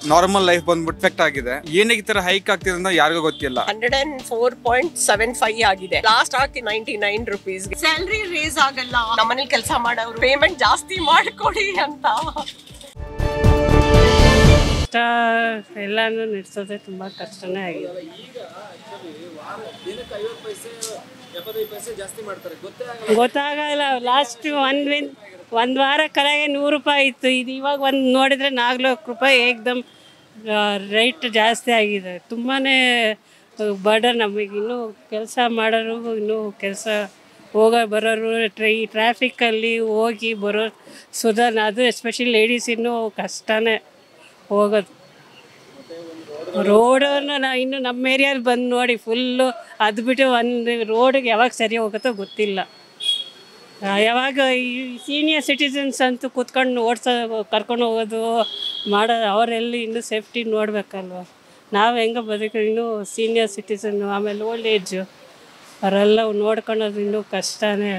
Normal life ಬಂದ್ಬಿಟ್ಟು effect ಆಗಿದೆ ಏನಕ್ಕೆ ಈ ತರ ಹೈಕ್ ಆಗ್ತಿದೆ ಅಂತ ಯಾರಿಗೂ ಗೊತ್ತಿಲ್ಲ hundred and four point seven five ಆಗಿದೆ ಲಾಸ್ಟ್ ಹಾಕಿ ninety nine rupees salary raise ಆಗಲ್ಲ ನಮ್ಮನೇಲಿ ಕೆಲಸ ಮಾಡೋರು ಪೇಮೆಂಟ್ ಜಾಸ್ತಿ ಮಾಡ್ಕೊಡಿ ಅಂತ ಕಷ್ಟ ಎಲ್ಲಾನು ನಡೆಸೋದೇ ತುಂಬ ಕಷ್ಟನೇ ಆಗಿದೆ ಗೊತ್ತಾಗಲ್ಲ ಲಾಸ್ಟ್ ಒಂದು ವಿನ್ ಒಂದು ವಾರ ಕೆಳಗೆ ನೂರು ರೂಪಾಯಿ ಇತ್ತು ಇದು ಇವಾಗ ಒಂದು ನೋಡಿದರೆ ನಾಲ್ಕು ರೂಪಾಯಿ ಏಕ್ದಮ್ ರೇಟ್ ಜಾಸ್ತಿ ಆಗಿದೆ ತುಂಬಾ ಬರ್ಡನ್ ನಮಗೆ ಇನ್ನೂ ಕೆಲಸ ಮಾಡೋರು ಇನ್ನೂ ಕೆಲಸ ಹೋಗೋ ಬರೋರು ಟ್ರೈ ಟ್ರಾಫಿಕ್ಕಲ್ಲಿ ಹೋಗಿ ಬರೋ ಸುಧಾನ ಅದು ಎಸ್ಪೆಷಲಿ ಲೇಡೀಸ್ ಇನ್ನೂ ಕಷ್ಟನೇ ಹೋಗೋದು ರೋಡನ್ನು ನಾ ಇನ್ನು ನಮ್ಮ ಏರಿಯಾದಲ್ಲಿ ಬಂದು ನೋಡಿ ಫುಲ್ಲು ಅದು ಬಿಟ್ಟು ಒಂದು ರೋಡಿಗೆ ಯಾವಾಗ ಸರಿ ಹೋಗುತ್ತೋ ಗೊತ್ತಿಲ್ಲ ಆ, ಯಾವಾಗ ಈ ಸೀನಿಯರ್ ಸಿಟಿಸನ್ಸ್ ಅಂತೂ ಕೂತ್ಕೊಂಡು ಓಡ್ಸೋ ಕರ್ಕೊಂಡು ಹೋಗೋದು ಮಾಡೋದು ಅವರೆಲ್ಲಿ ಇನ್ನೂ ಸೇಫ್ಟಿ ನೋಡಬೇಕಲ್ವ ನಾವು ಹೆಂಗೆ ಬದುಕು ಇನ್ನೂ ಸೀನಿಯರ್ ಸಿಟಿಸನ್ನು ಆಮೇಲೆ ಓಲ್ಡ್ ಏಜು ಅವರೆಲ್ಲ ನೋಡ್ಕೊಳ್ಳೋದು ಇನ್ನೂ ಕಷ್ಟನೇ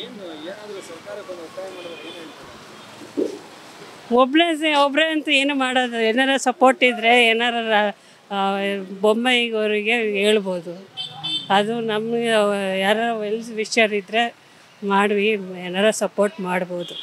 ಒಬ್ಬಳೇ ಒಬ್ಬರೇ ಅಂತ ಏನು ಮಾಡೋದು ಏನಾರ ಸಪೋರ್ಟ್ ಇದ್ದರೆ ಏನಾರ ಬೊಮ್ಮಾಯಿಗವರಿಗೆ ಹೇಳ್ಬೋದು ಅದು ನಮಗೆ ಯಾರ ವೆಲ್ ವಿಷರ್ ಇದ್ದರೆ ಮಾಡ್ವಿ ಏನಾರ ಸಪೋರ್ಟ್ ಮಾಡ್ಬೋದು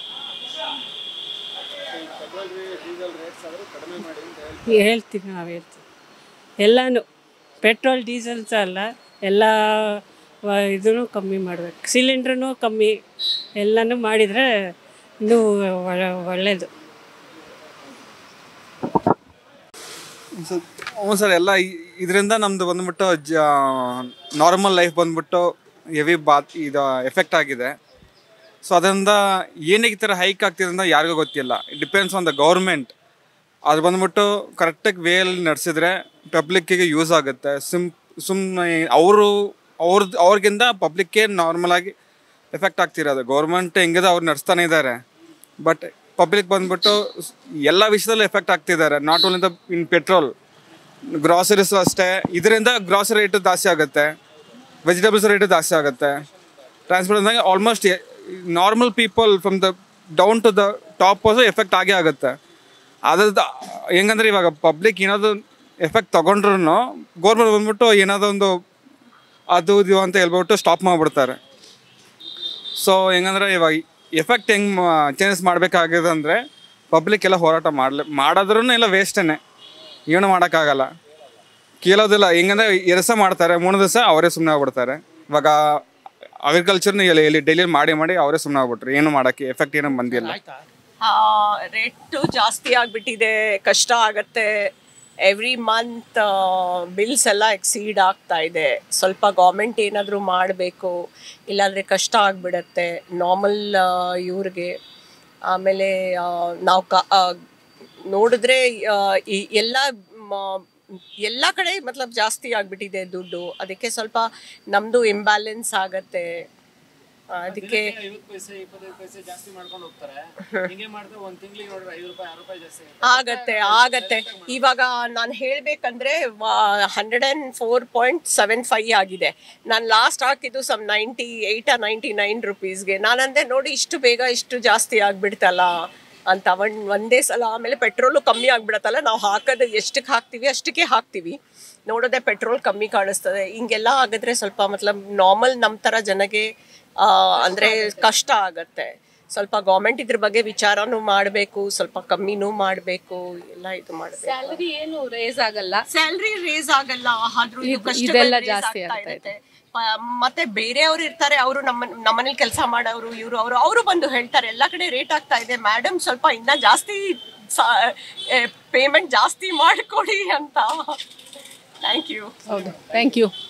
ಹೇಳ್ತೀವಿ ನಾವು ಹೇಳ್ತೀವಿ ಎಲ್ಲನೂ ಪೆಟ್ರೋಲ್ ಡೀಸೆಲ್ಸ್ ಅಲ್ಲ ಎಲ್ಲ ಇದೂ ಕಮ್ಮಿ ಮಾಡಬೇಕು ಸಿಲಿಂಡ್ರೂ ಕಮ್ಮಿ ಎಲ್ಲನೂ ಮಾಡಿದರೆ ಇನ್ನೂ ಒಳ್ಳೆ- ಒಳ್ಳೆಯದು ಹ್ಞೂ ಸರ್ ಎಲ್ಲ ಇದರಿಂದ ನಮ್ದು ಬಂದ್ಬಿಟ್ಟು ನಾರ್ಮಲ್ ಲೈಫ್ ಬಂದ್ಬಿಟ್ಟು ಹೆವಿ ಬಾತ್ ಇದು ಎಫೆಕ್ಟ್ ಆಗಿದೆ ಸೊ ಅದರಿಂದ ಏನಕ್ಕೆ ಈ ಥರ ಹೈಕ್ ಆಗ್ತಿದೆ ಅಂತ ಯಾರಿಗೂ ಗೊತ್ತಿಲ್ಲ ಡಿಪೆಂಡ್ಸ್ ಆನ್ ದ ಗೌರ್ಮೆಂಟ್ ಅದು ಬಂದ್ಬಿಟ್ಟು ಕರೆಕ್ಟಾಗಿ ವೇಯಲ್ಲಿ ನಡೆಸಿದ್ರೆ ಪಬ್ಲಿಕ್ಕಿಗೆ ಯೂಸ್ ಆಗುತ್ತೆ ಸಿಮ್ ಸುಮ್ಮನೆ ಅವರು ಅವ್ರದ್ದು ಅವ್ರಿಗಿಂತ ಪಬ್ಲಿಕ್ಗೆ ನಾರ್ಮಲ್ ಆಗಿ ಎಫೆಕ್ಟ್ ಆಗ್ತಿರೋದು ಗೌರ್ಮೆಂಟ್ ಹೆಂಗಿದೆ ಅವ್ರು ನಡೆಸ್ತಾನೆ ಇದ್ದಾರೆ ಬಟ್ ಪಬ್ಲಿಕ್ ಬಂದ್ಬಿಟ್ಟು ಸ್- ಎಲ್ಲ ವಿಷಯದಲ್ಲೂ ಎಫೆಕ್ಟ್ ಆಗ್ತಿದ್ದಾರೆ not only the in petrol groceries ಅಷ್ಟೇ ಇದರಿಂದ ಗ್ರಾಸರಿ ರೇಟು ಜಾಸ್ತಿ ಆಗುತ್ತೆ ವೆಜಿಟೇಬಲ್ಸ್ ರೇಟು ಜಾಸ್ತಿ ಆಗುತ್ತೆ ಟ್ರಾನ್ಸ್ಪೋರ್ಟ್ ಅಂದಾಗ almost normal people from the down to the top also effect ಆಗೇ ಆಗುತ್ತೆ ಅದ್ರದ್ದು ಹೆಂಗಂದ್ರೆ ಇವಾಗ ಪಬ್ಲಿಕ್ ಏನಾದ್ರು ಎಫೆಕ್ಟ್ ತೊಗೊಂಡ್ರು ಗೌರ್ಮೆಂಟ್ ಬಂದ್ಬಿಟ್ಟು ಏನಾದ್ರು ಒಂದು ಅದು ಇದು ಅಂತ ಹೇಳ್ಬಿಟ್ಟು ಸ್ಟಾಪ್ ಮಾಡಿಬಿಡ್ತಾರೆ ಸೊ ಹೆಂಗಂದ್ರೆ ಇವಾಗ ಎಫೆಕ್ಟ್ ಹೆಂಗೆ ಚೇಂಜಸ್ ಮಾಡಬೇಕಾಗಿದೆ ಅಂದರೆ ಪಬ್ಲಿಕ್ ಎಲ್ಲ ಹೋರಾಟ ಮಾಡಲಿ ಮಾಡಿದ್ರೂ ಎಲ್ಲ ವೇಸ್ಟೇ ಏನು ಮಾಡೋಕ್ಕಾಗಲ್ಲ ಕೇಳೋದಿಲ್ಲ ಹೆಂಗಂದ್ರೆ ಎರಸ ಮಾಡ್ತಾರೆ ಮೂರು ದಿವಸ ಅವರೇ ಸುಮ್ಮನೆ ಆಗ್ಬಿಡ್ತಾರೆ ಇವಾಗ ಅಗ್ರಿಕಲ್ಚರ್ನ ಇಲ್ಲಿ ಇಲ್ಲಿ ಡೈಲಿ ಮಾಡಿ ಮಾಡಿ ಅವರೇ ಸುಮ್ಮನೆ ಆಗ್ಬಿಟ್ರು ಏನು ಮಾಡೋಕ್ಕೆ ಎಫೆಕ್ಟ್ ಏನೂ ಬಂದಿಲ್ಲ ರೇಟು ಜಾಸ್ತಿ ಆಗಿಬಿಟ್ಟಿದೆ ಕಷ್ಟ ಆಗತ್ತೆ ಎವ್ರಿ ಮಂತ್ ಬಿಲ್ಸ್ ಎಲ್ಲ ಎಕ್ಸೀಡ್ ಆಗ್ತಾ ಇದೆ ಸ್ವಲ್ಪ ಗೌರ್ಮೆಂಟ್ ಏನಾದರೂ ಮಾಡಬೇಕು ಇಲ್ಲಾಂದರೆ ಕಷ್ಟ ಆಗಿಬಿಡತ್ತೆ ನಾರ್ಮಲ್ ಇವ್ರಿಗೆ ಆಮೇಲೆ ನಾವು ಕ ಆ, ನೋಡಿದ್ರೆ ಆ, ಈ ಎಲ್ಲ ಮ- ಎಲ್ಲ ಕಡೆ ಮತ್ಲಬ್ ಜಾಸ್ತಿ ಆಗಿಬಿಟ್ಟಿದೆ ದುಡ್ಡು ಅದಕ್ಕೆ ಸ್ವಲ್ಪ ನಮ್ಮದು ಇಂಬ್ಯಾಲೆನ್ಸ್ ಆಗತ್ತೆ ಆ, ಅದಕ್ಕೆ ಆಗತ್ತೆ ಆಗತ್ತೆ ಇವಾಗ ನಾನು ಹೇಳ್ಬೇಕಂದ್ರೆ hundred and four point seven five ಆಗಿದೆ ನಾನು ಲಾಸ್ಟ್ ಹಾಕಿದ್ದು some ninety eight ninety nine ರುಪೀಸ್ಗೆ ನಾನಂದೆ ನೋಡಿ ಇಷ್ಟು ಬೇಗ ಇಷ್ಟು ಜಾಸ್ತಿ ಆಗ್ಬಿಡ್ತಲ್ಲ ಅಂತ ಒಂದ್ ಒಂದೇ ಸಲ ಆಮೇಲೆ ಪೆಟ್ರೋಲು ಕಮ್ಮಿ ಆಗ್ಬಿಡತ್ತಲ್ಲ ನಾವು ಹಾಕೋದು ಎಷ್ಟಕ್ಕೆ ಹಾಕ್ತೀವಿ ಅಷ್ಟಕ್ಕೆ ಹಾಕ್ತೀವಿ ನೋಡೋದೆ ಪೆಟ್ರೋಲ್ ಕಮ್ಮಿ ಕಾಣಿಸ್ತದೆ ಹಿಂಗೆಲ್ಲ ಆಗಿದ್ರೆ ಸ್ವಲ್ಪ ಮತ್ಲಬ್ ನಾರ್ಮಲ್ ನಮ್ಮ ಥರ ಜನಗೆ ಆ, ಅಂದ್ರೆ ಕಷ್ಟ ಆಗತ್ತೆ ಸ್ವಲ್ಪ ಗೌರ್ಮೆಂಟ್ ಇದ್ರ ಬಗ್ಗೆ ವಿಚಾರನೂ ಮಾಡಬೇಕು ಸ್ವಲ್ಪ ಕಮ್ಮಿನೂ ಮಾಡಬೇಕು ಎಲ್ಲ ಇದು ಮಾಡಬೇಕು ಸ್ಯಾಲರಿ ಏನು ರೇಸ್ ಆಗಲ್ಲ ಸ್ಯಾಲ್ರಿ ರೇಸ್ ಆಗಲ್ಲ ಆದ್ರೂ ಇದು ಇದ್- ಕಷ್ಟಗಳು ಇದೆಲ್ಲ raise ಜಾಸ್ತಿ ಆಗ್ತಾ ಆಗ್ತಾ ಇರುತ್ತೆ. ಪ- ಮತ್ತೆ ಬೇರೆಯವರು ಇರ್ತಾರೆ ಅವರು ನಮ್ಮ ನಮ್ಮನೇಲಿ ಕೆಲಸ ಮಾಡೋರು ಇವರು ಅವರು ಅವರು ಬಂದು ಹೇಳ್ತಾರೆ ಎಲ್ಲ ಕಡೆ ರೇಟ್ ಆಗ್ತಾ ಇದೆ ಮೇಡಮ್ ಸ್ವಲ್ಪ ಇನ್ನ ಜಾಸ್ತಿ ಪೇಮೆಂಟ್ ಜಾಸ್ತಿ ಮಾಡಿಕೊಡಿ ಅಂತ ಥ್ಯಾಂಕ್ ಯು ಹೌದು ಥ್ಯಾಂಕ್ ಯು